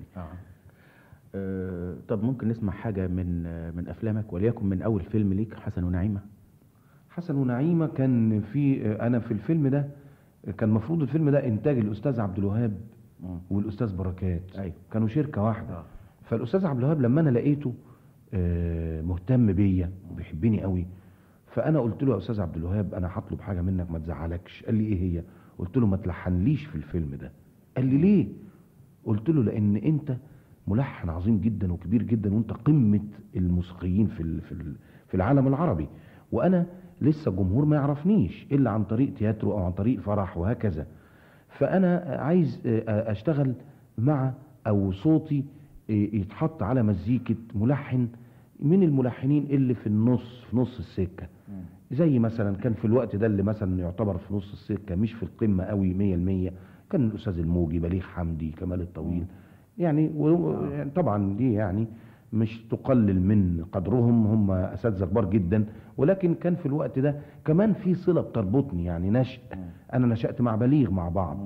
آه، طب ممكن نسمع حاجه من آه، من افلامك وليكن من اول فيلم ليك حسن ونعيمه حسن ونعيمة كان في أنا في الفيلم ده كان المفروض الفيلم ده إنتاج الأستاذ عبد الوهاب والأستاذ بركات أيوة. كانوا شركة واحدة آه. فالأستاذ عبد الوهاب لما أنا لقيته آه، مهتم بيا وبيحبني قوي فأنا قلت له يا أستاذ عبد الوهاب أنا هطلب حاجة منك ما تزعلكش قال لي إيه هي قلت له ما تلحنليش في الفيلم ده قال لي ليه قلت له لأن أنت ملحن عظيم جدا وكبير جدا وأنت قمة الموسيقيين في ال- في ال- في العالم العربي وأنا لسه الجمهور ما يعرفنيش إلا عن طريق تياترو أو عن طريق فرح وهكذا فانا عايز آه، اشتغل مع او صوتي آه، يتحط على مزيكة ملحن من الملحنين اللي في النص في نص السكة زي مثلا كان في الوقت ده اللي مثلا يعتبر في نص السكة مش في القمة قوي مية المية كان الأستاذ الموجي بليغ حمدي كمال الطويل يعني و- يعني طبعا دي يعني مش تقلل من قدرهم هم اساتذه كبار جدا ولكن كان في الوقت ده كمان في صله بتربطني يعني نشأ انا نشأت مع بليغ مع بعض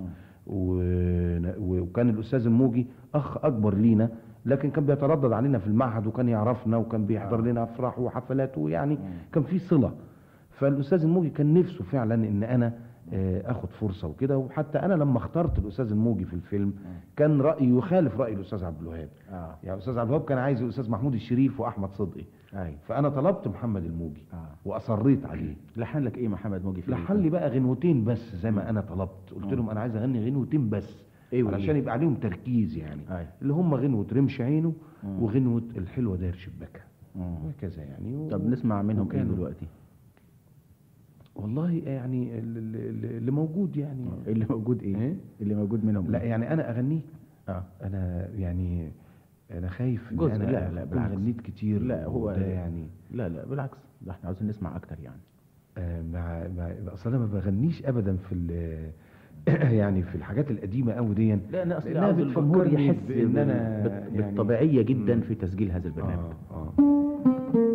و- وكان الاستاذ الموجي اخ اكبر لينا لكن كان بيتردد علينا في المعهد وكان يعرفنا وكان بيحضر لنا افراح وحفلات ويعني كان في صله فالاستاذ الموجي كان نفسه فعلا ان انا آه، اخد فرصه وكده وحتى انا لما اخترت الاستاذ الموجي في الفيلم كان رايي يخالف راي الاستاذ عبد الوهاب اه يعني الاستاذ عبد الوهاب كان عايز الاستاذ محمود الشريف واحمد صدقي ايوه فانا طلبت محمد الموجي اه واصريت عليه لحن لك ايه محمد موجي في لحن لي بقى غنوتين بس زي ما انا طلبت قلت لهم انا عايز اغني غنوتين بس إيه وإيه؟ علشان يبقى عليهم تركيز يعني أيوة. اللي هم غنوه رمش عينه مم. وغنوه الحلوه داير شباكها مم. وهكذا يعني و... طب نسمع منهم ايه وكانوا- دلوقتي والله يعني ال- ال- اللي موجود يعني اللي موجود ايه إيه؟ اللي موجود منهم لا إيه؟ يعني انا اغنيه اه انا يعني انا خايف إن جزء، انا لا، لا، أكون بالعكس. غنيت كتير لا، هو- وده يعني لا لا بالعكس ده احنا عاوزين نسمع اكتر يعني آه، مع مع اصل انا ما بغنيش ابدا في ال- يعني في الحاجات القديمه قوي دي لا انا اصلا لأنها عاوز الجمهور بتفكرني يحس بإن بال- أنا بال- يعني- بالطبيعيه جدا مم. في تسجيل هذا البرنامج آه آه.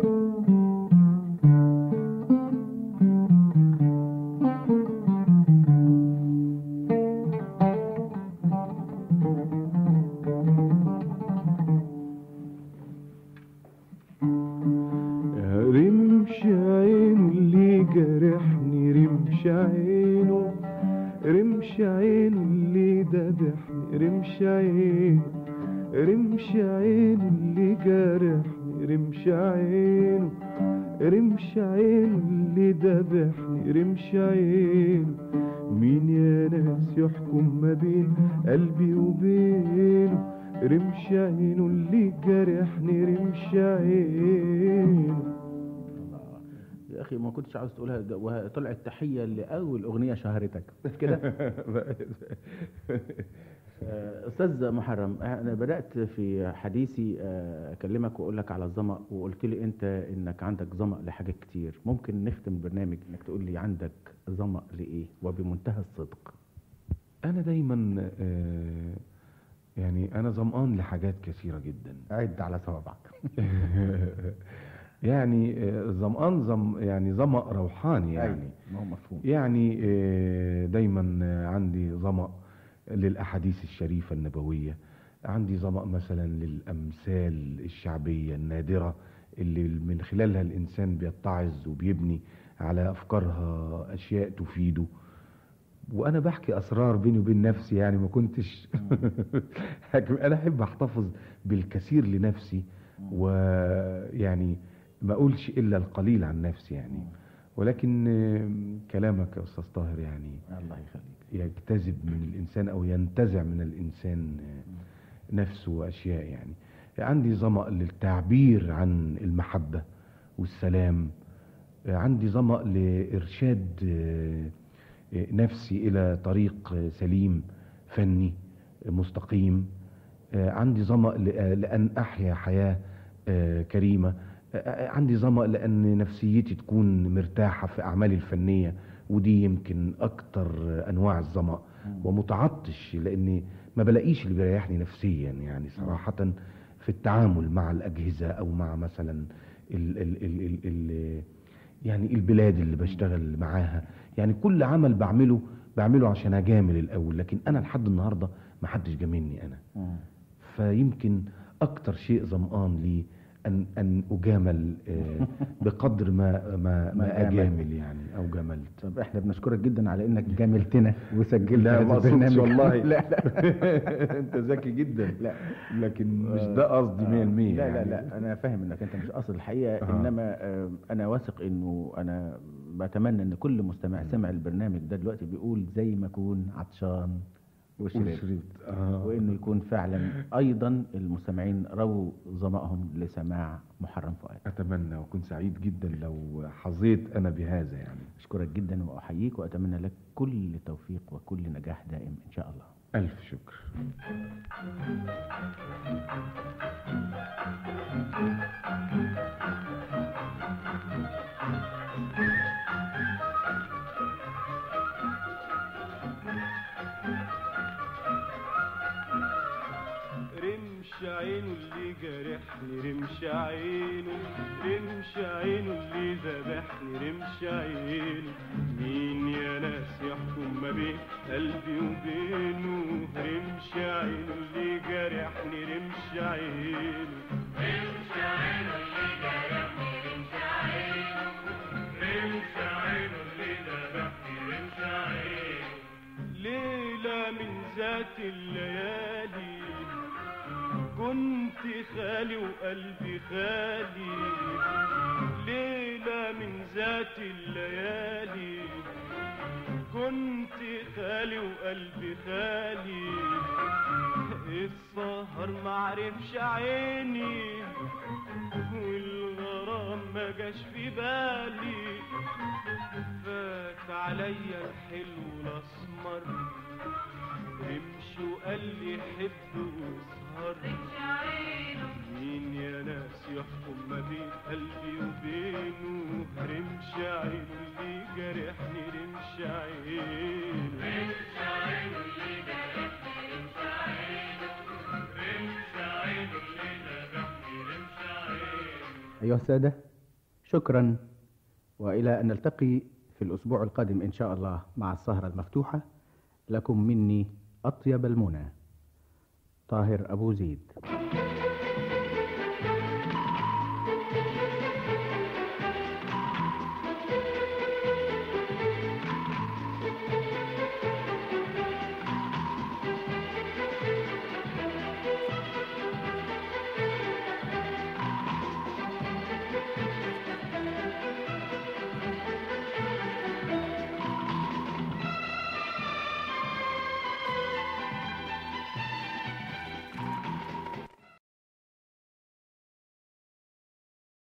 رمش عينه اللي جرحني رمش عينه رمش عينه اللي ذبحني رمش عينه رمش عينه اللي جرحني رمش عينه رمش عينه اللي ذبحني رمش عينه مين يا ناس يحكم ما بين قلبي وبينه رمش عينه اللي جرحني رمش عينه يا اخي ما كنتش عاوز تقولها ده وطلعت تحيه لاول اغنيه شهرتك مش كده آه، استاذ محرم انا بدات في حديثي آه، اكلمك واقول لك على الظما وقلت لي انت انك عندك ظما لحاجات كتير ممكن نختم البرنامج انك تقول لي عندك ظما لايه وبمنتهى الصدق انا دايما آه، يعني انا ظمآن لحاجات كثيره جدا عد على صوابعك يعني آه، ظمآن ظم يعني ظمأ روحاني يعني ما هو مفهوم يعني آه، دايما آه، عندي ظمأ للأحاديث الشريفة النبوية عندي ظمأ مثلا للأمثال الشعبية النادرة اللي من خلالها الإنسان بيتعظ وبيبني على أفكارها أشياء تفيده وأنا بحكي أسرار بيني وبين نفسي يعني ما كنتش أنا أحب أحتفظ بالكثير لنفسي ويعني ما أقولش إلا القليل عن نفسي يعني ولكن آه، كلامك يا أستاذ طاهر يعني الله يخليك يجتذب من الإنسان أو ينتزع من الإنسان آه، نفسه وأشياء يعني عندي ظمأ للتعبير عن المحبة والسلام آه، عندي ظمأ لإرشاد آه، آه، نفسي إلى طريق آه، سليم فني آه، مستقيم آه، عندي ظمأ ل- لأن أحيا حياة آه، كريمة آه، آه، عندي ظمأ لأن نفسيتي تكون مرتاحة في أعمالي الفنية ودي يمكن أكتر آه، أنواع الظمأ ومتعطش لأني ما بلاقيش اللي بيريحني نفسيا يعني صراحة في التعامل مع الأجهزة أو مع مثلا ال ال ال ال ال يعني البلاد اللي بشتغل معاها يعني كل عمل بعمله بعمله عشان أجامل الأول لكن أنا لحد النهاردة ما حدش جاملني أنا فيمكن اكتر شيء ظمآن لي ان ان اجامل آه، بقدر ما ما, ما ما آمل. اجامل يعني او جملت طب احنا بنشكرك جدا على انك جاملتنا وسجلت لا هذا ما البرنامج. اقصدش والله لا لا انت ذكي جدا لا لكن مش ده قصدي 100% لا لا يعني. لا انا فاهم انك انت مش قاصد الحقيقه آه. انما آه، انا واثق انه انا بتمنى ان كل مستمع سمع البرنامج ده دلوقتي بيقول زي ما اكون عطشان وشربت وشربت آه. وانه يكون فعلا ايضا المستمعين رووا ظمائهم لسماع محرم فؤاد اتمنى واكون سعيد جدا لو حظيت انا بهذا يعني اشكرك جدا واحييك واتمنى لك كل توفيق وكل نجاح دائم ان شاء الله الف شكر رمش عينه اللي جرحني رمش عينه رمش عينه اللي ذبحني رمش عينه مين يا ناس يحكم ما بين قلبي وبينه رمش عينه اللي جرحني رمش عينه رمش عينه اللي جرحني رمش عينه رمش عينه اللي ذبحني رمش عينه الليالي كنت خالي وقلبي خالي ليلة من ذات الليالي كنت خالي وقلبي خالي السهر معرفش عيني والغرام ما جاش في بالي فات عليا الحلو الاسمر رمش وقال لي حب واسهر مين يا ناس يحكم ما بين قلبي وبينه رمش عينه اللي جرحني رمش عينه أيها السادة شكرا وإلى أن نلتقي في الأسبوع القادم إن شاء الله مع السهرة المفتوحة لكم مني أطيب المنى طاهر أبو زيد